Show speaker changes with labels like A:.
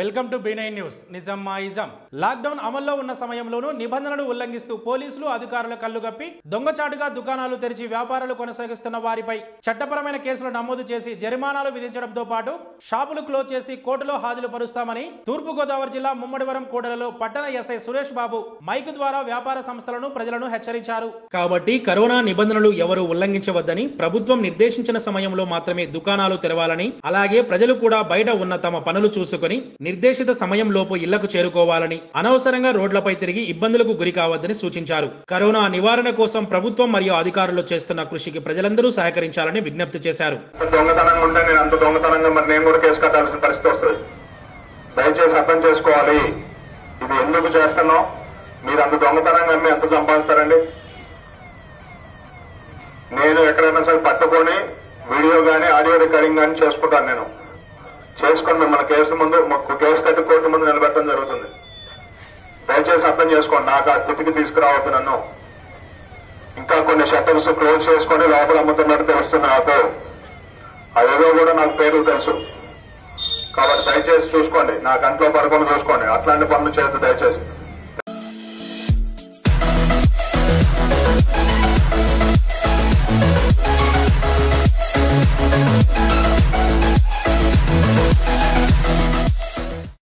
A: welcome to B nine news నిజం మా ism lockdown అమల్లో ఉన్న సమయంలోనూ నిబంధనలు ఉల్లంఘిస్తూ పోలీసులు అధికారుల కళ్ళుగప్పి దొంగచాటుగా దుకాణాలు తెరిచి వ్యాపారాలు కొనసాగిస్తున్న వారిపై చట్టపరమైన కేసులు నమోదు చేసి జరిమానాలు విధించడంతో పాటు షాపులు క్లోజ్ చేసి కోర్టులో హాజరు పరుస్తామని తూర్పు గోదావరి జిల్లా ముమ్మడివరం కూడలలో పట్టణ ఎస్ఐ సురేష్ బాబు మైక్ ద్వారా వ్యాపార సంస్థలను ప్రజలను హెచ్చరించారు కాబట్టి కరోనా నిబంధనలు ఎవరు ఉల్లంఘించవద్దని ప్రభుత్వం నిర్దేశించిన సమయంలో మాత్రమే దుకాణాలు తెరవాలని అలాగే ప్రజలు కూడా బయట ఉన్న తమ పనులు చూసుకొని నిర్దేశిత సమయంలోపు ఇళ్లకు చేరుకోవాలని అనవసరంగా రోడ్లపై తిరిగి ఇబ్బందులకు గురి కావద్దని సూచించారు కరోనా నివారణ కోసం ప్రభుత్వం మరియు అధికారులు చేస్తున్న కృషికి ప్రజలందరూ సహకరించాలని విజ్ఞప్తి చేశారు
B: దొంగతనంగా ఉంటే నేను అంత దొంగతనంగా మరి నేను కూడా కేసు కట్టాల్సిన పరిస్థితి వస్తుంది దయచేసి అర్థం చేసుకోవాలి ఇది ఎందుకు చేస్తున్నాం మీరు అంత దొంగతనంగా అమ్మి ఎంత సంపాదిస్తారండి నేను ఎక్కడైనా సరే పట్టుకొని వీడియో కానీ ఆడియో రికార్డింగ్ కానీ చేసుకుంటాను నేను చేసుకొని మిమ్మల్ని కేసు ముందు మాకు కేసు కట్టి కోర్టు ముందు నిలబెట్టడం జరుగుతుంది దయచేసి అర్థం చేసుకోండి నాకు ఆ స్థితికి తీసుకురావద్దు నన్ను ఇంకా కొన్ని షట్టర్స్ క్లోజ్ చేసుకొని లోపల అమ్ముతున్నట్టు తెలుస్తుంది నాకు అదేదో కూడా నాకు పేర్లు తెలుసు కాబట్టి దయచేసి చూసుకోండి నా కంట్లో పడకుండా చూసుకోండి అట్లాంటి పనులు చేయొద్దు దయచేసి